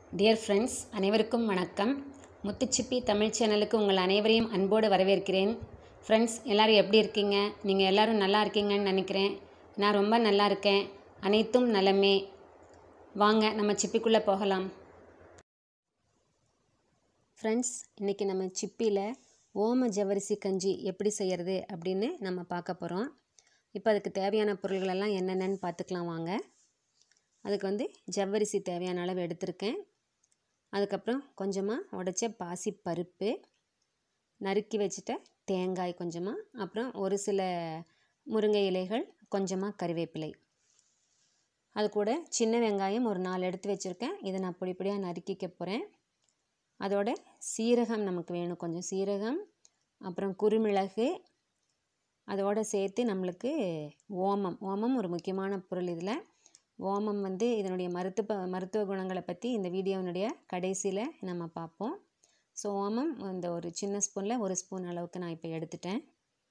dear friends அனைவருக்கும் வணக்கம் முத்துச்சிப்பி தமிழ் சேனலுக்கு உங்கள் அனைவரையும் அன்போடு வரவேற்கிறேன் ஃப்ரெண்ட்ஸ் எல்லோரும் எப்படி இருக்கீங்க நீங்கள் எல்லோரும் நல்லா இருக்கீங்கன்னு நினைக்கிறேன் நான் ரொம்ப நல்லா இருக்கேன் அனைத்தும் நலமே வாங்க நம்ம சிப்பிக்குள்ளே போகலாம் ஃப்ரெண்ட்ஸ் இன்றைக்கி நம்ம சிப்பியில் ஓம ஜவ்வரிசி கஞ்சி எப்படி செய்கிறது அப்படின்னு நம்ம பார்க்க போகிறோம் இப்போ அதுக்கு தேவையான பொருள்களெல்லாம் என்னென்னு பார்த்துக்கலாம் வாங்க அதுக்கு வந்து ஜவ்வரிசி தேவையான அளவு எடுத்திருக்கேன் அதுக்கப்புறம் கொஞ்சமாக உடைச்ச பாசி பருப்பு நறுக்கி வச்சுட்ட தேங்காய் கொஞ்சமாக அப்புறம் ஒரு சில முருங்கை இலைகள் கொஞ்சமாக கறிவேப்பிலை அது கூட சின்ன வெங்காயம் ஒரு நாலு எடுத்து வச்சுருக்கேன் இதை நான் பொடி பொடியாக நறுக்கிக்க போகிறேன் அதோட சீரகம் நமக்கு வேணும் கொஞ்சம் சீரகம் அப்புறம் குறுமிளகு அதோடு சேர்த்து நம்மளுக்கு ஓமம் ஓமம் ஒரு முக்கியமான பொருள் இதில் ஓமம் வந்து இதனுடைய மருத்துவ மருத்துவ குணங்களை பற்றி இந்த வீடியோனுடைய கடைசியில் நம்ம பார்ப்போம் ஸோ ஓமம் இந்த ஒரு சின்ன ஸ்பூனில் ஒரு ஸ்பூன் அளவுக்கு நான் இப்போ எடுத்துட்டேன்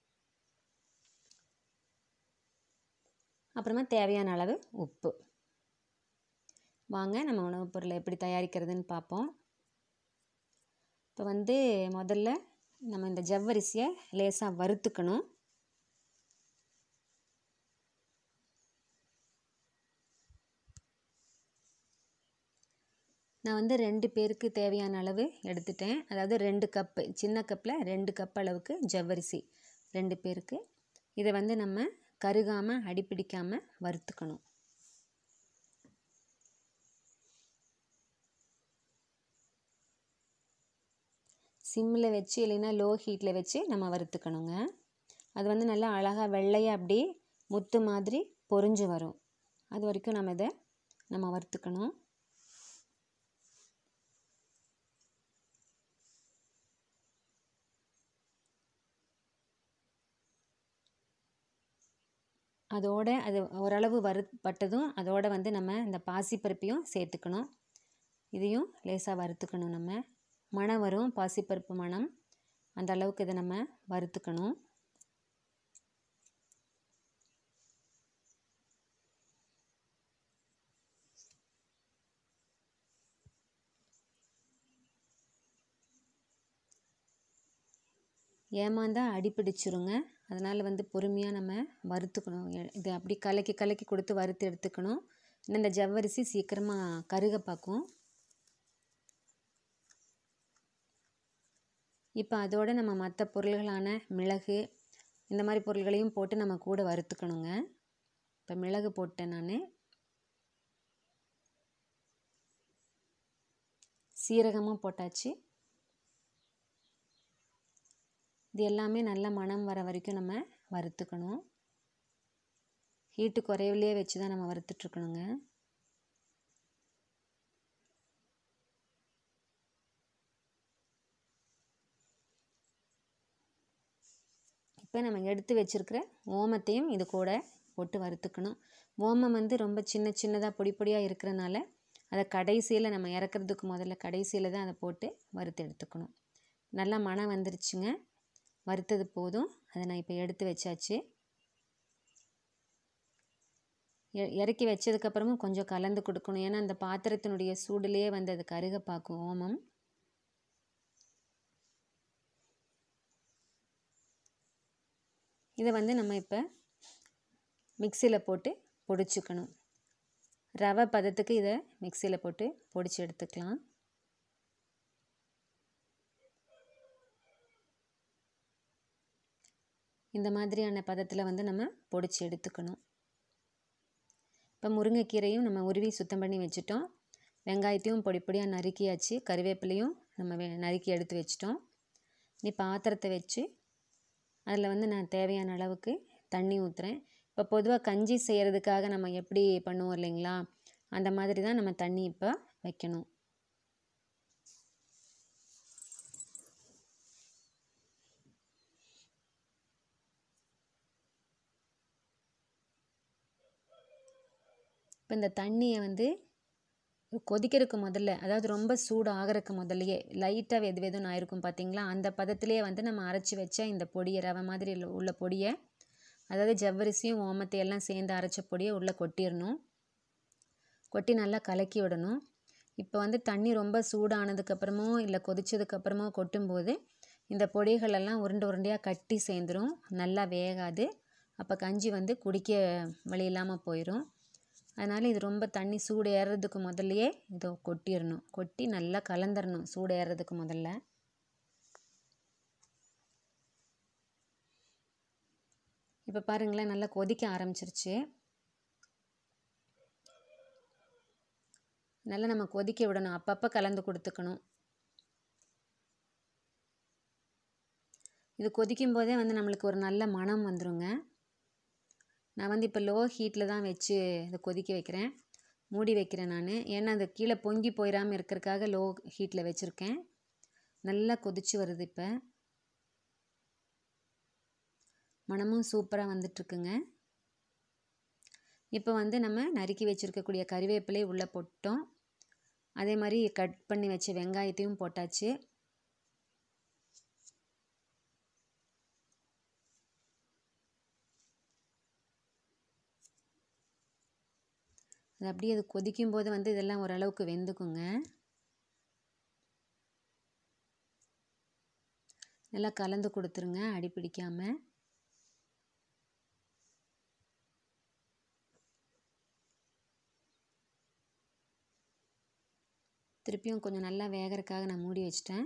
அப்புறமா தேவையான அளவு உப்பு வாங்க நம்ம உணவுப் பொருளை எப்படி தயாரிக்கிறதுன்னு பார்ப்போம் இப்போ வந்து முதல்ல நம்ம இந்த ஜவ்வரிசியை லேசாக வறுத்துக்கணும் நான் வந்து ரெண்டு பேருக்கு தேவையான அளவு எடுத்துட்டேன் அதாவது ரெண்டு கப்பு சின்ன கப்பில் ரெண்டு கப் அளவுக்கு ஜவ்வரிசி ரெண்டு பேருக்கு இதை வந்து நம்ம கருகாமல் அடிப்பிடிக்காமல் வறுத்துக்கணும் சிம்மில் வச்சு இல்லைன்னா லோ ஹீட்டில் வச்சு நம்ம வறுத்துக்கணுங்க அது வந்து நல்லா அழகாக வெள்ளையாக அப்படி முத்து மாதிரி பொறிஞ்சு வரும் அது வரைக்கும் நம்ம இதை நம்ம வறுத்துக்கணும் அதோடு அது ஓரளவு வறுப்பட்டதும் அதோடு வந்து நம்ம இந்த பாசிப்பருப்பையும் சேர்த்துக்கணும் இதையும் லேசாக வறுத்துக்கணும் நம்ம மணம் வரும் பாசிப்பருப்பு மணம் அந்த அளவுக்கு இதை நம்ம வறுத்துக்கணும் ஏமாந்தால் அடி பிடிச்சிருங்க அதனால் வந்து பொறுமையாக நம்ம வறுத்துக்கணும் இது அப்படி கலக்கி கலக்கி கொடுத்து வறுத்து எடுத்துக்கணும் இன்னும் இந்த ஜவ்வரிசி சீக்கிரமாக கருக பார்க்கும் இப்போ அதோடு நம்ம மற்ற பொருள்களான மிளகு இந்த மாதிரி பொருள்களையும் போட்டு நம்ம கூட வறுத்துக்கணுங்க இப்போ மிளகு போட்டேன் நான் சீரகமும் போட்டாச்சு இது எல்லாமே நல்ல மணம் வர வரைக்கும் நம்ம வறுத்துக்கணும் ஹீட்டு குறைவிலே வச்சு தான் நம்ம வறுத்துட்ருக்கணுங்க இப்போ நம்ம எடுத்து வச்சுருக்கிற ஓமத்தையும் இது கூட போட்டு வறுத்துக்கணும் ஓமம் வந்து ரொம்ப சின்ன சின்னதாக பொடி பொடியாக இருக்கிறனால அதை கடைசியில் நம்ம இறக்குறதுக்கு முதல்ல கடைசியில் தான் அதை போட்டு வறுத்து எடுத்துக்கணும் நல்லா மனம் வந்துருச்சுங்க வறுத்தது போதும் அதை நான் இப்போ எடுத்து வச்சாச்சு இறக்கி வச்சதுக்கப்புறமும் கொஞ்சம் கலந்து கொடுக்கணும் ஏன்னா அந்த பாத்திரத்தினுடைய சூடுலேயே வந்து அது கருக பார்க்கும் ஓமம் இதை வந்து நம்ம இப்போ மிக்சியில் போட்டு பொடிச்சுக்கணும் ரவை பதத்துக்கு இதை மிக்சியில் போட்டு பொடிச்சு எடுத்துக்கலாம் இந்த மாதிரியான பதத்தில் வந்து நம்ம பொடிச்சு எடுத்துக்கணும் இப்போ முருங்கைக்கீரையும் நம்ம உருவி சுத்தம் பண்ணி வச்சுட்டோம் வெங்காயத்தையும் பொடி பொடியாக நறுக்கியாச்சு கருவேப்பிலையும் நம்ம நறுக்கி எடுத்து வச்சிட்டோம் நீ பாத்திரத்தை வச்சு அதில் வந்து நான் தேவையான அளவுக்கு தண்ணி ஊற்றுறேன் இப்போ பொதுவாக கஞ்சி செய்கிறதுக்காக நம்ம எப்படி பண்ணுவோம் இல்லைங்களா அந்த மாதிரி தான் நம்ம தண்ணி இப்போ வைக்கணும் இப்போ இந்த தண்ணியை வந்து கொதிக்கிறதுக்கு முதல்ல அதாவது ரொம்ப சூடு ஆகிறதுக்கு முதல்லையே லைட்டாக வெது வெதுன்னு ஆயிருக்கும் பார்த்தீங்களா அந்த பதத்திலே வந்து நம்ம அரைச்சி வச்ச இந்த பொடியை ரவை மாதிரி உள்ள பொடியை அதாவது ஜவ்வரிசியும் ஓமத்தையெல்லாம் சேர்ந்து அரைச்ச பொடியை உள்ளே கொட்டிடணும் கொட்டி நல்லா கலக்கி விடணும் இப்போ வந்து தண்ணி ரொம்ப சூடானதுக்கப்புறமோ இல்லை கொதிச்சதுக்கப்புறமோ கொட்டும்போது இந்த பொடிகளெல்லாம் உருண்டை உருண்டையாக கட்டி சேர்ந்துரும் நல்லா வேகாது அப்போ கஞ்சி வந்து குடிக்க வழி இல்லாமல் போயிடும் அதனால் இது ரொம்ப தண்ணி சூடு ஏறுறதுக்கு முதல்லையே இதை கொட்டிடணும் கொட்டி நல்லா கலந்துடணும் சூடு ஏறுறதுக்கு முதல்ல இப்போ பாருங்களேன் நல்லா கொதிக்க ஆரம்பிச்சிருச்சு நல்லா நம்ம கொதிக்க விடணும் அப்பப்போ கலந்து கொடுத்துக்கணும் இது கொதிக்கும் போதே வந்து நம்மளுக்கு ஒரு நல்ல மனம் வந்துருங்க நான் வந்து இப்போ லோ ஹீட்டில் தான் வச்சு இதை கொதிக்க வைக்கிறேன் மூடி வைக்கிறேன் நான் ஏன்னா அது கீழே பொங்கி போயிடாமல் இருக்கிறதுக்காக லோ ஹீட்டில் வச்சுருக்கேன் நல்லா கொதிச்சு வருது இப்போ மனமும் சூப்பராக வந்துட்டுருக்குங்க இப்போ வந்து நம்ம நறுக்கி வச்சுருக்கக்கூடிய கறிவேப்பிலை உள்ளே போட்டோம் அதே மாதிரி கட் பண்ணி வச்ச வெங்காயத்தையும் போட்டாச்சு அது அப்படியே அது கொதிக்கும் போது வந்து இதெல்லாம் ஓரளவுக்கு வெந்துக்குங்க நல்லா கலந்து கொடுத்துருங்க அடி பிடிக்காமல் திருப்பியும் கொஞ்சம் நல்லா வேகறதுக்காக நான் மூடி வச்சிட்டேன்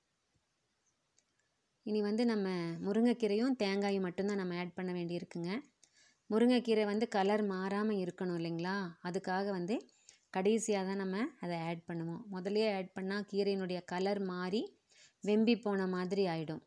இனி வந்து நம்ம முருங்கைக்கீரையும் தேங்காயும் மட்டும்தான் நம்ம ஆட் பண்ண வேண்டியிருக்குங்க முருங்கைக்கீரை வந்து கலர் மாறாமல் இருக்கணும் இல்லைங்களா அதுக்காக வந்து கடைசியாக தான் நம்ம அதை ஆட் பண்ணுவோம் முதல்லயே ஆட் பண்ணால் கீரையினுடைய கலர் மாறி வெம்பி போன மாதிரி ஆகிடும்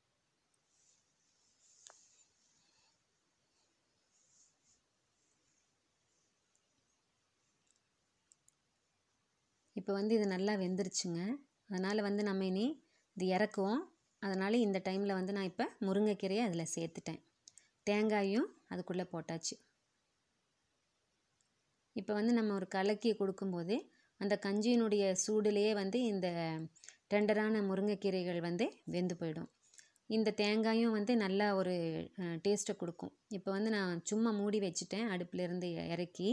இப்போ வந்து இது நல்லா வெந்துருச்சுங்க அதனால் வந்து நம்ம இனி இது இறக்குவோம் அதனால் இந்த டைமில் வந்து நான் இப்போ முருங்கைக்கீரையை அதில் சேர்த்துட்டேன் தேங்காயும் அதுக்குள்ளே போட்டாச்சு இப்போ வந்து நம்ம ஒரு கலக்கி கொடுக்கும்போது அந்த கஞ்சியினுடைய சூடுலேயே வந்து இந்த டெண்டரான முருங்கைக்கீரைகள் வந்து வெந்து போயிடும் இந்த தேங்காயும் வந்து நல்லா ஒரு டேஸ்ட்டை கொடுக்கும் இப்போ வந்து நான் சும்மா மூடி வச்சுட்டேன் அடுப்புலேருந்து இறக்கி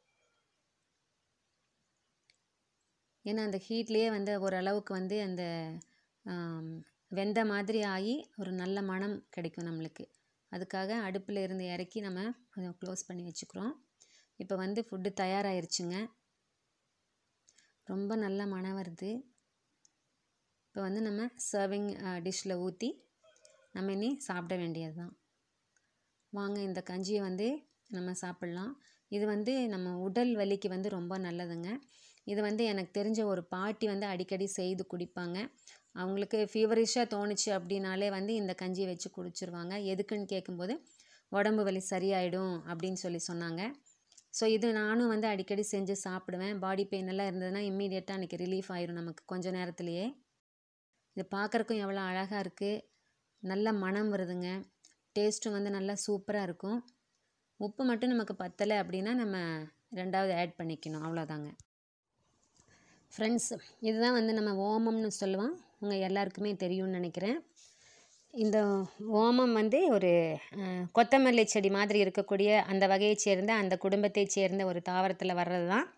ஏன்னா அந்த ஹீட்லேயே வந்து ஓரளவுக்கு வந்து அந்த வெந்த மாதிரி ஆகி ஒரு நல்ல மனம் கிடைக்கும் நம்மளுக்கு அதுக்காக அடுப்பில் இருந்து இறக்கி நம்ம கொஞ்சம் க்ளோஸ் பண்ணி வச்சுக்கிறோம் இப்போ வந்து ஃபுட்டு தயாராகிருச்சுங்க ரொம்ப நல்ல மனம் வருது இப்போ வந்து நம்ம சர்விங் டிஷ்ஷில் ஊற்றி நம்ம இனி சாப்பிட வேண்டியது தான் வாங்க இந்த கஞ்சியை வந்து நம்ம சாப்பிட்லாம் இது வந்து நம்ம உடல் வலிக்கு வந்து ரொம்ப நல்லதுங்க இது வந்து எனக்கு தெரிஞ்ச ஒரு பாட்டி வந்து அடிக்கடி செய்து குடிப்பாங்க அவங்களுக்கு ஃபீவரிஷாக தோணுச்சு அப்படின்னாலே வந்து இந்த கஞ்சியை வச்சு குடிச்சிருவாங்க எதுக்குன்னு கேட்கும்போது உடம்பு வலி சரியாயிடும் அப்படின்னு சொல்லி சொன்னாங்க ஸோ இது நானும் வந்து அடிக்கடி செஞ்சு சாப்பிடுவேன் பாடி பெயின் எல்லாம் இருந்ததுன்னா இம்மீடியட்டாக அன்றைக்கி ரிலீஃப் ஆயிடும் நமக்கு கொஞ்சம் நேரத்துலையே இது பார்க்குறக்கும் எவ்வளோ அழகாக இருக்குது நல்ல மனம் வருதுங்க டேஸ்ட்டும் வந்து நல்லா சூப்பராக இருக்கும் உப்பு மட்டும் நமக்கு பத்தலை அப்படின்னா நம்ம ரெண்டாவது ஆட் பண்ணிக்கணும் அவ்வளோதாங்க ஃப்ரெண்ட்ஸ் இதுதான் வந்து நம்ம ஓமம்னு சொல்லுவோம் உங்கள் எல்லாருக்குமே தெரியும்னு நினைக்கிறேன் இந்த ஓமம் வந்து ஒரு கொத்தமல்லி செடி மாதிரி இருக்கக்கூடிய அந்த வகையை சேர்ந்த அந்த குடும்பத்தை சேர்ந்த ஒரு தாவரத்தில் வர்றது தான்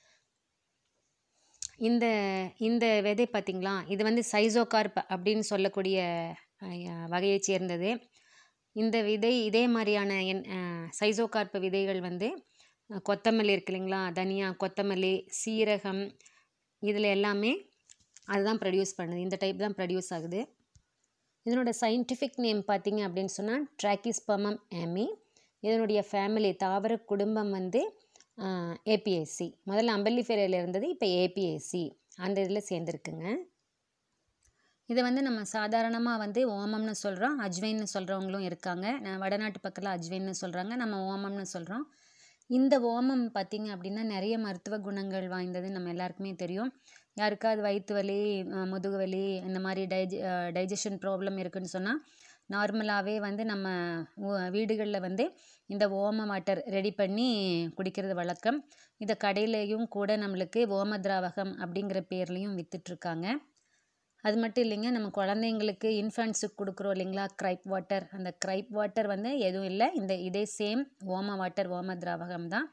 இந்த இந்த விதை பார்த்திங்களா இது வந்து சைசோகார்ப் அப்படின்னு சொல்லக்கூடிய வகையை சேர்ந்தது இந்த விதை இதே மாதிரியான என் சைசோகார்ப் விதைகள் வந்து கொத்தமல்லி இருக்கு இல்லைங்களா தனியா கொத்தமல்லி சீரகம் இதில் எல்லாமே அதுதான் ப்ரொடியூஸ் பண்ணுது இந்த டைப் தான் ப்ரொடியூஸ் ஆகுது இதனோட சயின்டிஃபிக் நேம் பார்த்தீங்க அப்படின்னு சொன்னால் ட்ராக்கிஸ்பமம் ஆமி இதனுடைய ஃபேமிலி தாவர குடும்பம் வந்து ஏபிஎஸ்சி முதல்ல அம்பல்லிஃபெரையில் இருந்தது இப்போ ஏபிஎஸ்சி அந்த இதில் சேர்ந்துருக்குங்க இதை வந்து நம்ம சாதாரணமாக வந்து ஓமம்னு சொல்கிறோம் அஜ்வைன்னு சொல்கிறவங்களும் இருக்காங்க வடநாட்டு பக்கத்தில் அஜ்வைன்னு சொல்கிறாங்க நம்ம ஓமம்னு சொல்கிறோம் இந்த ஓமம் பார்த்திங்க அப்படின்னா நிறைய மருத்துவ குணங்கள் வாய்ந்தது நம்ம எல்லாருக்குமே தெரியும் யாருக்காவது வயிற்று வலி முதுகு வலி இந்த மாதிரி டைஜ டைஜஷன் ப்ராப்ளம் இருக்குதுன்னு சொன்னால் நார்மலாகவே வந்து நம்ம வீடுகளில் வந்து இந்த ஓம வாட்டர் ரெடி பண்ணி குடிக்கிறது வழக்கம் இதை கடையிலையும் கூட நம்மளுக்கு ஓம திராவகம் அப்படிங்கிற பேர்லேயும் விற்றுட்ருக்காங்க அது மட்டும் இல்லைங்க நம்ம குழந்தைங்களுக்கு இன்ஃபேண்ட்ஸுக்கு கொடுக்குறோம் இல்லைங்களா க்ரைப் வாட்டர் அந்த க்ரைப் வாட்டர் வந்து எதுவும் இல்லை இந்த இதே சேம் ஓம வாட்டர் ஓம திராவகம் தான்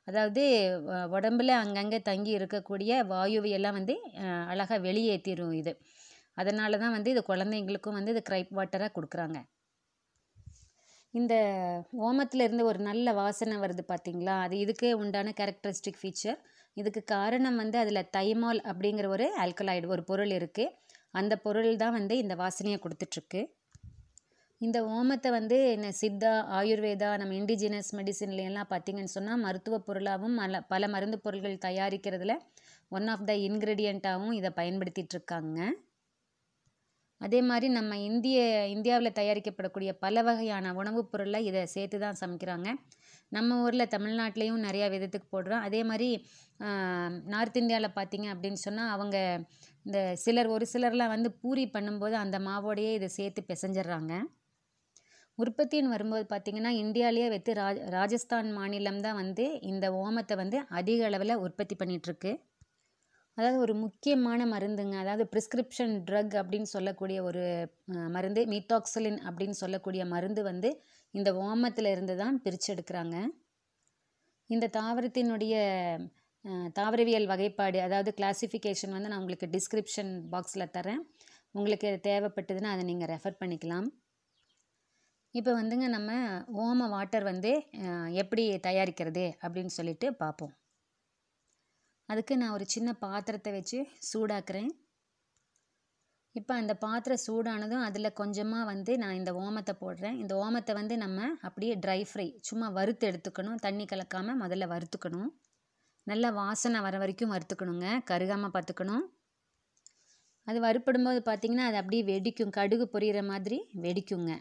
அதாவது வ- உடம்புல அங்கங்கே தங்கி இருக்கக்கூடிய வாயுவையெல்லாம் வந்து அழகாக வெளியேற்றிடும் இது அதனால தான் வந்து இது குழந்தைங்களுக்கும் வந்து இது க்ரைப் வாட்டராக கொடுக்குறாங்க இந்த ஓமத்துல இருந்து ஒரு நல்ல வாசனை வருது பார்த்தீங்களா அது இதுக்கே உண்டான கேரக்டரிஸ்டிக் ஃபீச்சர் இதுக்கு காரணம் வந்து அதில் தைமால் அப்படிங்கிற ஒரு ஆல்கலாய்டு ஒரு பொருள் இருக்குது அந்த பொருள் தான் வந்து இந்த வாசனையை கொடுத்துட்ருக்கு இந்த ஓமத்தை வந்து இந்த சித்தா ஆயுர்வேதா நம்ம இண்டிஜினஸ் மெடிசின்ல எல்லாம் பார்த்தீங்கன்னு சொன்னால் மருத்துவ பொருளாகவும் மல பல மருந்து பொருட்கள் தயாரிக்கிறதுல ஒன் ஆஃப் த இன்க்ரீடியண்ட்டாகவும் இதை பயன்படுத்திட்டு இருக்காங்க அதே மாதிரி நம்ம இந்திய இந்தியாவில் தயாரிக்கப்படக்கூடிய பல வகையான உணவுப் பொருளை இதை சேர்த்து தான் சமைக்கிறாங்க நம்ம ஊரில் தமிழ்நாட்டிலையும் நிறையா விதத்துக்கு போடுறோம் அதே மாதிரி ஆஹ், நார்த் இந்தியாவில் பார்த்தீங்க அப்படின்னு சொன்னால் அவங்க இந்த சிலர் ஒரு சிலர்லாம் வந்து பூரி பண்ணும்போது அந்த மாவோடையே இதை சேர்த்து பிசைஞ்சிடுறாங்க உற்பத்தின்னு வரும்போது பார்த்திங்கன்னா இந்தியாவிலேயே வைத்து ராஜ் ராஜஸ்தான் மாநிலம் தான் வந்து இந்த ஓமத்தை வந்து அதிக அளவில் உற்பத்தி பண்ணிகிட்ருக்கு அதாவது ஒரு முக்கியமான மருந்துங்க அதாவது ப்ரிஸ்கிரிப்ஷன் ட்ரக் அப்படின்னு சொல்லக்கூடிய ஒரு அஹ், மருந்து மீத்தாக்சலின் அப்படின்னு சொல்லக்கூடிய மருந்து வந்து இந்த ஓமத்தில் இருந்து தான் பிரித்து எடுக்கிறாங்க இந்த தாவரத்தினுடைய அஹ், தாவரவியல் வகைப்பாடு அதாவது கிளாசிஃபிகேஷன் வந்து நான் உங்களுக்கு டிஸ்கிரிப்ஷன் பாக்ஸில் தரேன் உங்களுக்கு தேவைப்பட்டதுன்னா அதை நீங்கள் ரெஃபர் பண்ணிக்கலாம் இப்போ வந்துங்க நம்ம ஓம வாட்டர் வந்து அஹ், எப்படி தயாரிக்கிறது அப்படின்னு சொல்லிட்டு பார்ப்போம் அதுக்கு நான் ஒரு சின்ன பாத்திரத்தை வச்சு சூடாக்குறேன் இப்போ அந்த பாத்திரம் சூடானதும் அதில் கொஞ்சமாக வந்து நான் இந்த ஓமத்தை போடுறேன் இந்த ஓமத்தை வந்து நம்ம அப்படியே ட்ரை ஃப்ரை சும்மா வறுத்து எடுத்துக்கணும் தண்ணி கலக்காமல் முதல்ல வறுத்துக்கணும் நல்ல வாசனை வர வரைக்கும் வறுத்துக்கணுங்க கருகாமல் பார்த்துக்கணும் அது வறுப்படும்போது பார்த்திங்கன்னா அது அப்படியே வெடிக்கும் கடுகு பொரியிற மாதிரி வெடிக்குங்க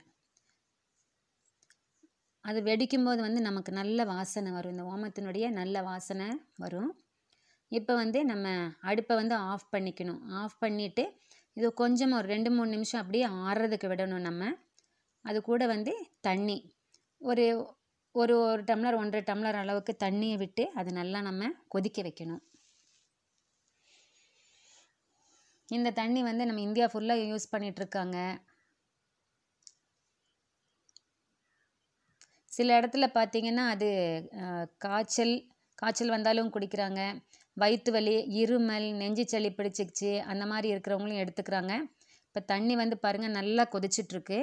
அது வெடிக்கும்போது வந்து நமக்கு நல்ல வாசனை வரும் இந்த ஓமத்தினுடைய நல்ல வாசனை வரும் இப்போ வந்து நம்ம அடுப்பை வந்து ஆஃப் பண்ணிக்கணும் ஆஃப் பண்ணிவிட்டு இது கொஞ்சம் ஒரு ரெண்டு மூணு நிமிஷம் அப்படியே ஆறுறதுக்கு விடணும் நம்ம அது கூட வந்து தண்ணி ஒரு ஒரு ஒரு டம்ளர் ஒன்றரை டம்ளர் அளவுக்கு தண்ணியை விட்டு அது நல்லா நம்ம கொதிக்க வைக்கணும் இந்த தண்ணி வந்து நம்ம இந்தியா ஃபுல்லாக யூஸ் பண்ணிகிட்ருக்காங்க சில இடத்துல பார்த்தீங்கன்னா அது அஹ், காய்ச்சல் காய்ச்சல் வந்தாலும் குடிக்கிறாங்க வயிற்று வலி இருமல் நெஞ்சு சளி பிடிச்சிக்கிச்சு அந்த மாதிரி இருக்கிறவங்களும் எடுத்துக்கிறாங்க இப்போ தண்ணி வந்து பாருங்கள் நல்லா கொதிச்சிட்ருக்கு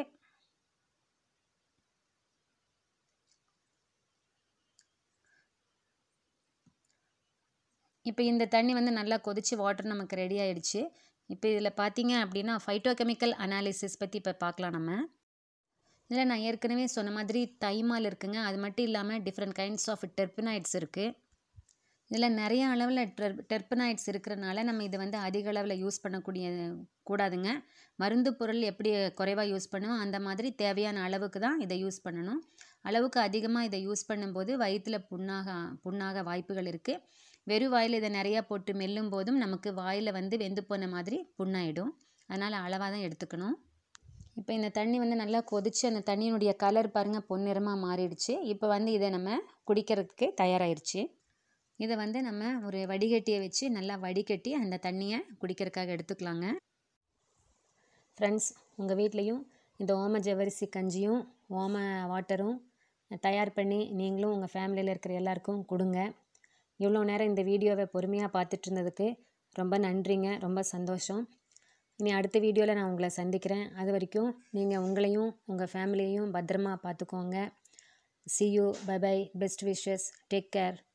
இப்போ இந்த தண்ணி வந்து நல்லா கொதிச்சு வாட்டர் நமக்கு ரெடி ஆயிடுச்சு இப்போ இதில் பார்த்தீங்க அப்படின்னா ஃபைட்டோகெமிக்கல் அனாலிசிஸ் பற்றி இப்போ பார்க்கலாம் நம்ம இதில் நான் ஏற்கனவே சொன்ன மாதிரி தைமால் இருக்குங்க அது மட்டும் இல்லாமல் டிஃப்ரெண்ட் கைண்ட்ஸ் ஆஃப் டெர்பினாய்ட்ஸ் இருக்குது இதில் நிறைய அளவில் டெர் டெர்பனாய்ட்ஸ் இருக்கிறனால நம்ம இதை வந்து அதிக அளவில் யூஸ் பண்ணக்கூடிய கூடாதுங்க மருந்து பொருள் எப்படி குறைவாக யூஸ் பண்ணுவோம் அந்த மாதிரி தேவையான அளவுக்கு தான் இதை யூஸ் பண்ணணும் அளவுக்கு அதிகமாக இதை யூஸ் பண்ணும்போது வயிற்றில் புண்ணாக புண்ணாக வாய்ப்புகள் இருக்குது வெறும் வாயில் இதை நிறையா போட்டு மெல்லும் போதும் நமக்கு வாயில் வந்து வெந்து போன மாதிரி புண்ணாயிடும் அதனால் அளவாக தான் எடுத்துக்கணும் இப்போ இந்த தண்ணி வந்து நல்லா கொதிச்சு அந்த தண்ணியினுடைய கலர் பாருங்கள் பொன்னிறமாக மாறிடுச்சு இப்போ வந்து இதை நம்ம குடிக்கிறதுக்கு தயாராகிருச்சு இதை வந்து நம்ம ஒரு வடிகட்டியை வச்சு நல்லா வடிகட்டி அந்த தண்ணியை குடிக்கிறதுக்காக எடுத்துக்கலாங்க ஃப்ரெண்ட்ஸ் உங்கள் வீட்லேயும் இந்த ஓம ஜவ்வரிசி கஞ்சியும் ஓம வாட்டரும் தயார் பண்ணி நீங்களும் உங்கள் ஃபேமிலியில் இருக்கிற எல்லாருக்கும் கொடுங்க இவ்வளோ நேரம் இந்த வீடியோவை பொறுமையாக பார்த்துட்டு இருந்ததுக்கு ரொம்ப நன்றிங்க ரொம்ப சந்தோஷம் இனி அடுத்த வீடியோவில் நான் உங்களை சந்திக்கிறேன் அது வரைக்கும் நீங்கள் உங்களையும் உங்கள் ஃபேமிலியையும் பத்திரமா பார்த்துக்கோங்க see you bye bye best wishes take care